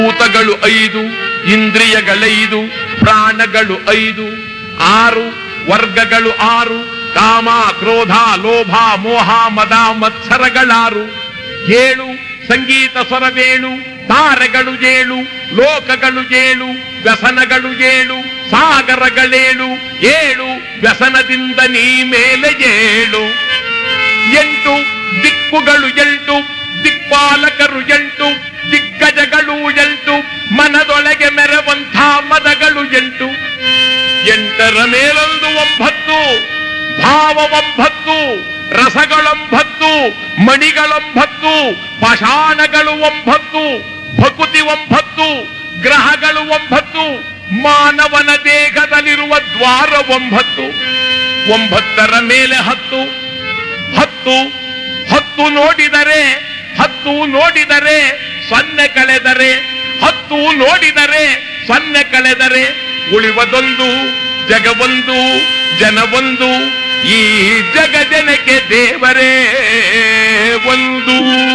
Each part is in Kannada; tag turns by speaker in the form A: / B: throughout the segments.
A: ಭೂತಗಳು ಐದು ಇಂದ್ರಿಯಗಳೈದು ಪ್ರಾಣಗಳು ಐದು ಆರು ವರ್ಗಗಳು ಆರು ಕಾಮ ಕ್ರೋಧ ಲೋಭ ಮೋಹ ಮದ ಮತ್ಸರಗಳಾರು ಏಳು ಸಂಗೀತ ಸ್ವರವೇಳು ತಾರೆಗಳು ಏಳು ಲೋಕಗಳು ಏಳು ವ್ಯಸನಗಳು ಏಳು ಸಾಗರಗಳೇಳು ಏಳು ವ್ಯಸನದಿಂದ ನೀ ಮೇಲೆ ಏಳು ಎಂಟು ದಿಕ್ಕುಗಳು ಎಂಟು ದಿಕ್ಪಾಲಕರು ಎಂಟು ದಿಗ್ಗಜಗಳು ಎಂಟು ಮನದೊಳಗೆ ಮೆರವಂಥ ಮದಗಳು ಎಂಟು ಎಂಟರ ಮೇಲೊಂದು ಒಂಬತ್ತು ಭಾವ ಒಂಬತ್ತು ರಸಗಳೊಂಬತ್ತು ಮಣಿಗಳೊಂಬತ್ತು ಪಾಷಾಣಗಳು ಒಂಬತ್ತು ಭಕುತಿ ಒಂಬತ್ತು ಗ್ರಹಗಳು ಒಂಬತ್ತು ಮಾನವನ ದೇಹದಲ್ಲಿರುವ ದ್ವಾರ ಒಂಬತ್ತು ಒಂಬತ್ತರ ಮೇಲೆ ಹತ್ತು ಹತ್ತು ಹತ್ತು ನೋಡಿದರೆ ಹತ್ತು ನೋಡಿದರೆ ಸೊನ್ನೆ ಕಳೆದರೆ ಹತ್ತು ನೋಡಿದರೆ ಸೊನ್ನೆ ಕಳೆದರೆ ಉಳಿವದೊಂದು ಜಗವೊಂದು ಜನವೊಂದು ಈ ಜಗ ಜನಕ್ಕೆ ದೇವರೇ ಒಂದು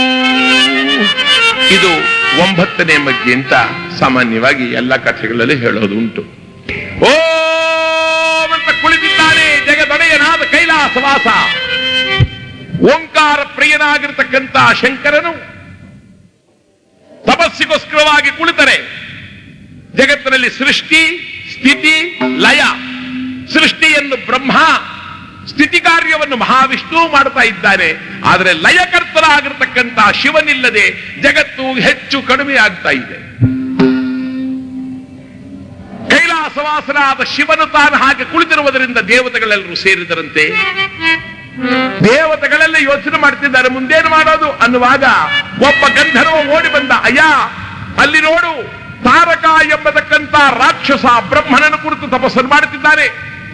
A: ಇದು ಒಂಬತ್ತನೇ ಮಗ್ಗಿ ಅಂತ ಸಾಮಾನ್ಯವಾಗಿ ಎಲ್ಲ ಕಥೆಗಳಲ್ಲಿ ಹೇಳೋದು ಉಂಟು ಓಂ ಅಂತ ಕುಳಿತಿದ್ದಾನೆ ಜಗದೊಡೆಯನಾದ ಕೈಲಾಸವಾಸ ಓಂಕಾರ ಪ್ರಿಯನಾಗಿರ್ತಕ್ಕಂಥ ಶಂಕರನು ತಪಸ್ಸಿಗೋಸ್ಕರವಾಗಿ ಕುಳಿತರೆ ಜಗತ್ತಿನಲ್ಲಿ ಸೃಷ್ಟಿ ಸ್ಥಿತಿ ಲಯ ಸೃಷ್ಟಿಯನ್ನು ಬ್ರಹ್ಮ ಸ್ಥಿತಿ ಕಾರ್ಯವನ್ನು ಮಹಾವಿಷ್ಣು ಮಾಡ್ತಾ ಇದ್ದಾನೆ ಆದರೆ ಲಯಕರ್ತರಾಗಿರ್ತಕ್ಕಂಥ ಶಿವನಿಲ್ಲದೆ ಜಗತ್ತು ಹೆಚ್ಚು ಕಡಿಮೆ ಆಗ್ತಾ ಇದೆ ಕೈಲಾಸವಾಸನಾದ ಶಿವನು ತಾನು ಹಾಗೆ ಕುಳಿತಿರುವುದರಿಂದ ದೇವತೆಗಳೆಲ್ಲರೂ ಸೇರಿದರಂತೆ ದೇವತೆಗಳೆಲ್ಲ ಯೋಚನೆ ಮಾಡ್ತಿದ್ದಾರೆ ಮುಂದೇನು ಮಾಡೋದು ಅನ್ನುವಾಗ ಒಬ್ಬ ಗಂಧರ್ವ ಓಡಿ ಬಂದ ಅಯ್ಯ ಅಲ್ಲಿ ನೋಡು ತಾರಕ ಎಂಬತಕ್ಕಂತ ರಾಕ್ಷಸ ಬ್ರಹ್ಮನನ್ನು ಕುರಿತು ತಪಸ್ಸನ್ನು ಮಾಡುತ್ತಿದ್ದಾನೆ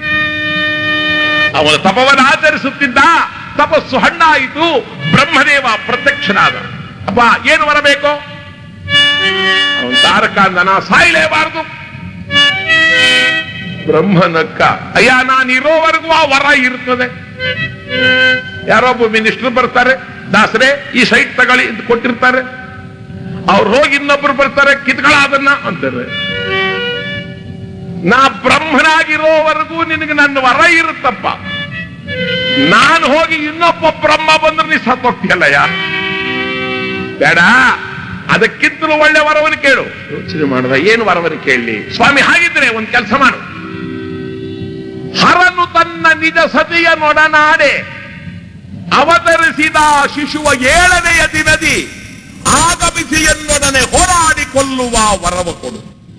A: ಅವನ ತಪವನ್ನು ಆಚರಿಸುತ್ತಿದ್ದ ತಪಸ್ಸು ಹಣ್ಣಾಯಿತು ಬ್ರಹ್ಮದೇವ ಪ್ರತ್ಯಕ್ಷನಾದ ಅಪ್ಪ ಏನು ಬರಬೇಕು ಅವನು ತಾರಕ ಅಂದನ ಸಾಯಲೇಬಾರದು ಬ್ರಹ್ಮನಕ್ಕ ಅಯ್ಯ ನಾನು ಇರೋವರೆಗೂ ಆ ವರ ಇರ್ತದೆ ಯಾರೊಬ್ಬ ಮಿನಿಸ್ಟರ್ ಬರ್ತಾರೆ ದಾಸರೇ ಈ ಸೈಟ್ ತಗೊಳ್ಳಿ ಅಂತ ಕೊಟ್ಟಿರ್ತಾರೆ ಅವ್ರು ಹೋಗಿ ಇನ್ನೊಬ್ರು ಬರ್ತಾರೆ ಕಿತ್ಗಳ ಅದನ್ನ ಅಂತಾರೆ ನಾ ಬ್ರಹ್ಮನಾಗಿರೋವರೆಗೂ ನಿನಗೆ ನನ್ನ ವರ ಇರುತ್ತಪ್ಪ ನಾನು ಹೋಗಿ ಇನ್ನೊಬ್ಬ ಬ್ರಹ್ಮ ಬಂದ್ರೆ ನೀ ಸತ್ತೋಗ್ತಿಯಲ್ಲಯ್ಯ ಬೇಡ ಅದಕ್ಕಿಂತಲೂ ಒಳ್ಳೆ ವರವನ್ನು ಕೇಳು ಯೋಚನೆ ಮಾಡುವ ಏನು ವರವನ್ನು ಕೇಳಲಿ ಸ್ವಾಮಿ ಹಾಗಿದ್ರೆ ಒಂದು ಕೆಲಸ ಮಾಡು ಹರನು ತನ್ನ ನಿಜ ಸತಿಯ ನೊಡನಾಡೆ ಅವತರಿಸಿದ ಶಿಶುವ ಏಳನೆಯ ದಿನದಿ ಆಗಮಿಸಿ ಎನ್ನೊಡನೆ ಹೋರಾಡಿ ಕೊಲ್ಲುವ ವರವ ಕೊಡು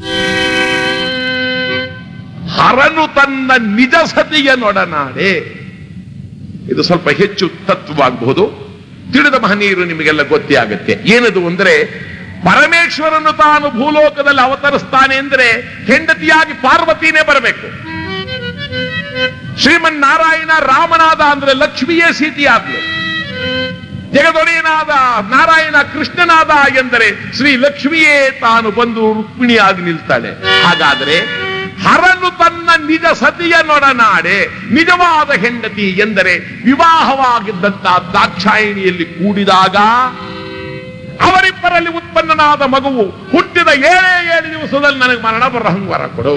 A: ಹರನು ತನ್ನ ನಿಜ ಸತಿಯ ನೊಡನಾಡೆ ಇದು ಸ್ವಲ್ಪ ಹೆಚ್ಚು ತತ್ವವಾಗಬಹುದು ತಿಳಿದ ಮಹನೀಯರು ನಿಮಗೆಲ್ಲ ಗೊತ್ತೇ ಆಗತ್ತೆ ಏನದು ಅಂದ್ರೆ ಪರಮೇಶ್ವರನು ತಾನು ಭೂಲೋಕದಲ್ಲಿ ಅವತರಿಸ್ತಾನೆ ಅಂದ್ರೆ ಹೆಂಡತಿಯಾಗಿ ಪಾರ್ವತಿನೇ ಬರಬೇಕು ಶ್ರೀಮನ್ ನಾರಾಯಣ ರಾಮನಾದ ಅಂದ್ರೆ ಲಕ್ಷ್ಮಿಯೇ ಸೀತೆಯಾದ್ಲು ಜಗದೊಡೆಯನಾದ ನಾರಾಯಣ ಕೃಷ್ಣನಾದ ಎಂದರೆ ಶ್ರೀ ಲಕ್ಷ್ಮಿಯೇ ತಾನು ಬಂದು ರುಕ್ಮಿಣಿಯಾಗಿ ನಿಲ್ತಾಳೆ ಹಾಗಾದ್ರೆ ಹರನು ತನ್ನ ನಿಜ ಸತಿಯ ನೊಡನಾಡೆ ನಿಜವಾದ ಹೆಂಡತಿ ಎಂದರೆ ವಿವಾಹವಾಗಿದ್ದಂತ ದಾಕ್ಷಾಯಿಣಿಯಲ್ಲಿ ಕೂಡಿದಾಗ ಅವರಿಬ್ಬರಲ್ಲಿ ಉತ್ಪನ್ನನಾದ ಮಗುವು ಹುಟ್ಟಿದ ಏಳೇ ಏಳು ದಿವಸದಲ್ಲಿ ನನಗೆ ಮರಣ ಬರಹಂಗ್ ವರ ಕೊಡು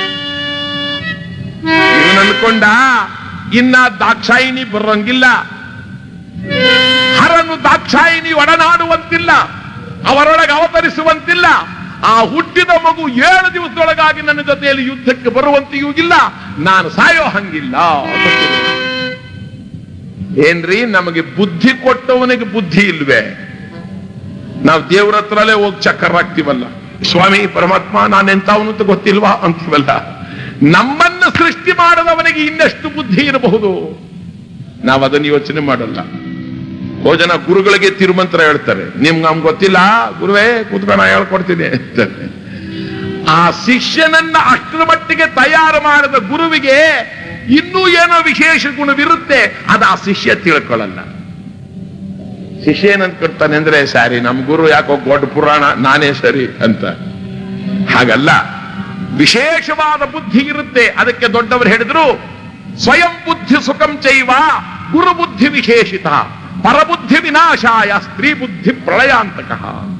A: ಇವನು ಅನ್ಕೊಂಡ ಇನ್ನ ದಾಕ್ಷಾಯಿಣಿ ಬರಂಗಿಲ್ಲ ಹರನು ದಾಕ್ಷಾಯಿಣಿ ಒಡನಾಡುವಂತಿಲ್ಲ ಅವರೊಳಗೆ ಅವತರಿಸುವಂತಿಲ್ಲ ಆ ಹುಟ್ಟಿದ ಮಗು ಏಳು ದಿವಸದೊಳಗಾಗಿ ನನ್ನ ಜೊತೆಯಲ್ಲಿ ಯುದ್ಧಕ್ಕೆ ಬರುವಂತೆಯೂ ಇಲ್ಲ ನಾನು ಸಾಯೋ ಹಂಗಿಲ್ಲ ಏನ್ರಿ ನಮಗೆ ಬುದ್ಧಿ ಕೊಟ್ಟವನಿಗೆ ಬುದ್ಧಿ ಇಲ್ವೇ ನಾವು ದೇವ್ರ ಹತ್ರಲ್ಲೇ ಹೋಗಿ ಚಕ್ಕರ್ ಹಾಕ್ತಿವಲ್ಲ ಸ್ವಾಮಿ ಪರಮಾತ್ಮ ನಾನೆಂತವನು ಅಂತ ಗೊತ್ತಿಲ್ವಾ ಅಂತೀವಲ್ಲ ನಮ್ಮನ್ನು ಸೃಷ್ಟಿ ಮಾಡದವನಿಗೆ ಇನ್ನೆಷ್ಟು ಬುದ್ಧಿ ಇರಬಹುದು ನಾವು ಅದನ್ನು ಯೋಚನೆ ಮಾಡಲ್ಲ ಹೋ ಜನ ಗುರುಗಳಿಗೆ ತಿರುಮಂತ್ರ ಹೇಳ್ತಾರೆ ನಿಮ್ಗೆ ನಮ್ಗೆ ಗೊತ್ತಿಲ್ಲ ಗುರುವೇ ಕೂತ್ಕೊಂಡು ಹೇಳ್ಕೊಡ್ತೀನಿ ಅಂತಾರೆ ಆ ಶಿಷ್ಯನನ್ನ ಅಷ್ಟರ ಮಟ್ಟಿಗೆ ತಯಾರು ಮಾಡಿದ ಗುರುವಿಗೆ ಇನ್ನೂ ಏನೋ ವಿಶೇಷ ಗುಣವಿರುತ್ತೆ ಅದು ಆ ಶಿಷ್ಯ ತಿಳ್ಕೊಳ್ಳಲ್ಲ ಶಿಷ್ಯ ಏನಂತ ಕೊಡ್ತಾನೆ ಅಂದ್ರೆ ಸಾರಿ ನಮ್ ಗುರು ಯಾಕೋ ದೊಡ್ಡ ಪುರಾಣ ನಾನೇ ಸರಿ ಅಂತ ಹಾಗಲ್ಲ ವಿಶೇಷವಾದ ಬುದ್ಧಿ ಇರುತ್ತೆ ಅದಕ್ಕೆ ದೊಡ್ಡವರು ಹೇಳಿದ್ರು ಸ್ವಯಂ ಬುದ್ಧಿ ಸುಖಂ ಚೈವ ಗುರು ಬುದ್ಧಿ ವಿಶೇಷಿತ ಪರಬುದ್ಧಿ ವಿನಾಶಾಯ ಸ್ತ್ರೀ ಬುದ್ಧಿ ಪ್ರಳಯಾಂತಕ